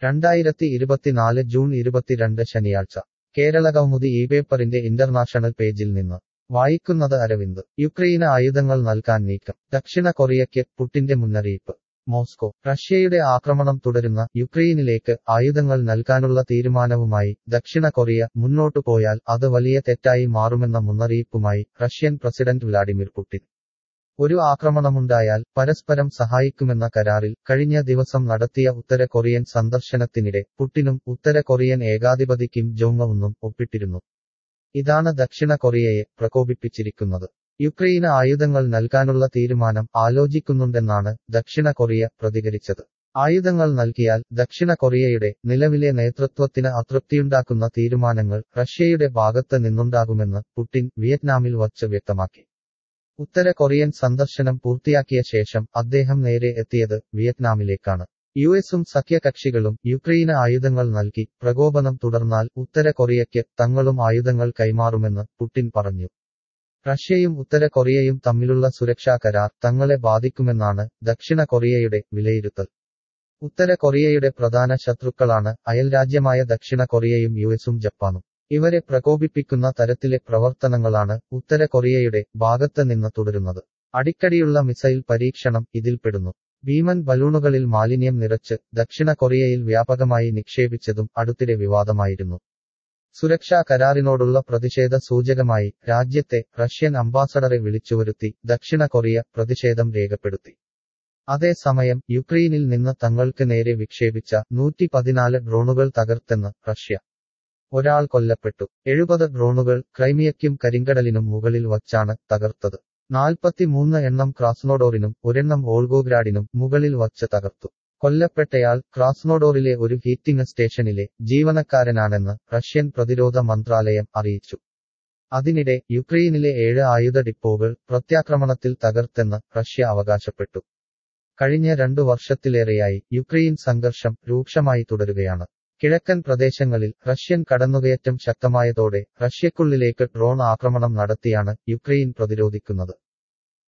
രണ്ടായിരത്തി ഇരുപത്തിനാല് ജൂൺ ഇരുപത്തിരണ്ട് ശനിയാഴ്ച കേരള കൗമുദി ഈ പേപ്പറിന്റെ ഇന്റർനാഷണൽ പേജിൽ നിന്ന് വായിക്കുന്നത് അരവിന്ദ് യുക്രൈന് ആയുധങ്ങൾ നൽകാൻ നീക്കം ദക്ഷിണ കൊറിയയ്ക്ക് പുട്ടിന്റെ മുന്നറിയിപ്പ് മോസ്കോ റഷ്യയുടെ ആക്രമണം തുടരുന്ന യുക്രൈനിലേക്ക് ആയുധങ്ങൾ നൽകാനുള്ള തീരുമാനവുമായി ദക്ഷിണ കൊറിയ മുന്നോട്ടു പോയാൽ അത് വലിയ തെറ്റായി മാറുമെന്ന മുന്നറിയിപ്പുമായി റഷ്യൻ പ്രസിഡന്റ് വ്ലാഡിമിർ പുടിൻ ഒരു ആക്രമണമുണ്ടായാൽ പരസ്പരം സഹായിക്കുമെന്ന കരാറിൽ കഴിഞ്ഞ ദിവസം നടത്തിയ ഉത്തര കൊറിയൻ സന്ദർശനത്തിനിടെ പുട്ടിനും ഉത്തര കൊറിയൻ ഏകാധിപതി കിം ജോങ് ഉന്നും ഒപ്പിട്ടിരുന്നു ഇതാണ് ദക്ഷിണ കൊറിയയെ പ്രകോപിപ്പിച്ചിരിക്കുന്നത് യുക്രൈന് ആയുധങ്ങൾ നൽകാനുള്ള തീരുമാനം ആലോചിക്കുന്നുണ്ടെന്നാണ് ദക്ഷിണ കൊറിയ പ്രതികരിച്ചത് ആയുധങ്ങൾ നൽകിയാൽ ദക്ഷിണ കൊറിയയുടെ നിലവിലെ നേതൃത്വത്തിന് അതൃപ്തിയുണ്ടാക്കുന്ന തീരുമാനങ്ങൾ റഷ്യയുടെ ഭാഗത്ത് നിന്നുണ്ടാകുമെന്ന് പുടിൻ വിയറ്റ്നാമിൽ വച്ച് വ്യക്തമാക്കി ഉത്തര കൊറിയൻ സന്ദർശനം പൂർത്തിയാക്കിയ ശേഷം അദ്ദേഹം നേരെ എത്തിയത് വിയറ്റ്നാമിലേക്കാണ് യു എസും സഖ്യകക്ഷികളും യുക്രൈന് ആയുധങ്ങൾ നൽകി പ്രകോപനം തുടർന്നാൽ ഉത്തര കൊറിയയ്ക്ക് തങ്ങളും ആയുധങ്ങൾ കൈമാറുമെന്ന് പുടിൻ പറഞ്ഞു റഷ്യയും ഉത്തര കൊറിയയും തമ്മിലുള്ള സുരക്ഷാ കരാർ തങ്ങളെ ബാധിക്കുമെന്നാണ് ദക്ഷിണ കൊറിയയുടെ വിലയിരുത്തൽ ഉത്തര കൊറിയയുടെ പ്രധാന ശത്രുക്കളാണ് അയൽരാജ്യമായ ദക്ഷിണ കൊറിയയും യുഎസും ജപ്പാനും ഇവരെ പ്രകോപിപ്പിക്കുന്ന തരത്തിലെ പ്രവർത്തനങ്ങളാണ് ഉത്തര കൊറിയയുടെ ഭാഗത്ത് നിന്ന് തുടരുന്നത് അടിക്കടിയുള്ള മിസൈൽ പരീക്ഷണം ഇതിൽപ്പെടുന്നു ഭീമൻ ബലൂണുകളിൽ മാലിന്യം നിറച്ച് ദക്ഷിണ കൊറിയയിൽ വ്യാപകമായി നിക്ഷേപിച്ചതും അടുത്തിടെ വിവാദമായിരുന്നു സുരക്ഷാ കരാറിനോടുള്ള പ്രതിഷേധ സൂചകമായി രാജ്യത്തെ റഷ്യൻ അംബാസഡറെ വിളിച്ചുവരുത്തി ദക്ഷിണ കൊറിയ പ്രതിഷേധം രേഖപ്പെടുത്തി അതേസമയം യുക്രൈനിൽ നിന്ന് തങ്ങൾക്ക് നേരെ വിക്ഷേപിച്ച നൂറ്റി പതിനാല് ഡ്രോണുകൾ തകർത്തെന്ന് റഷ്യ ഒരാൾ കൊല്ലപ്പെട്ടു എഴുപത് ഡ്രോണുകൾ ക്രൈമിയയ്ക്കും കരിങ്കടലിനും മുകളിൽ വച്ചാണ് തകർത്തത് നാൽപ്പത്തിമൂന്ന് എണ്ണം ക്രാസ്നോഡോറിനും ഒരെണ്ണം ഓൾഗോഗ്രാഡിനും മുകളിൽ വച്ച് തകർത്തു കൊല്ലപ്പെട്ടയാൾ ക്രാസ്നോഡോറിലെ ഒരു ഹീറ്റിംഗ് സ്റ്റേഷനിലെ ജീവനക്കാരനാണെന്ന് റഷ്യൻ പ്രതിരോധ മന്ത്രാലയം അറിയിച്ചു അതിനിടെ യുക്രൈനിലെ ഏഴ് ആയുധ ഡിപ്പോകൾ പ്രത്യാക്രമണത്തിൽ തകർത്തെന്ന് റഷ്യ അവകാശപ്പെട്ടു കഴിഞ്ഞ രണ്ടു വർഷത്തിലേറെയായി യുക്രൈൻ സംഘർഷം രൂക്ഷമായി തുടരുകയാണ് കിഴക്കൻ പ്രദേശങ്ങളിൽ റഷ്യൻ കടന്നുകയറ്റം ശക്തമായതോടെ റഷ്യക്കുള്ളിലേക്ക് ഡ്രോൺ ആക്രമണം നടത്തിയാണ് യുക്രൈൻ പ്രതിരോധിക്കുന്നത്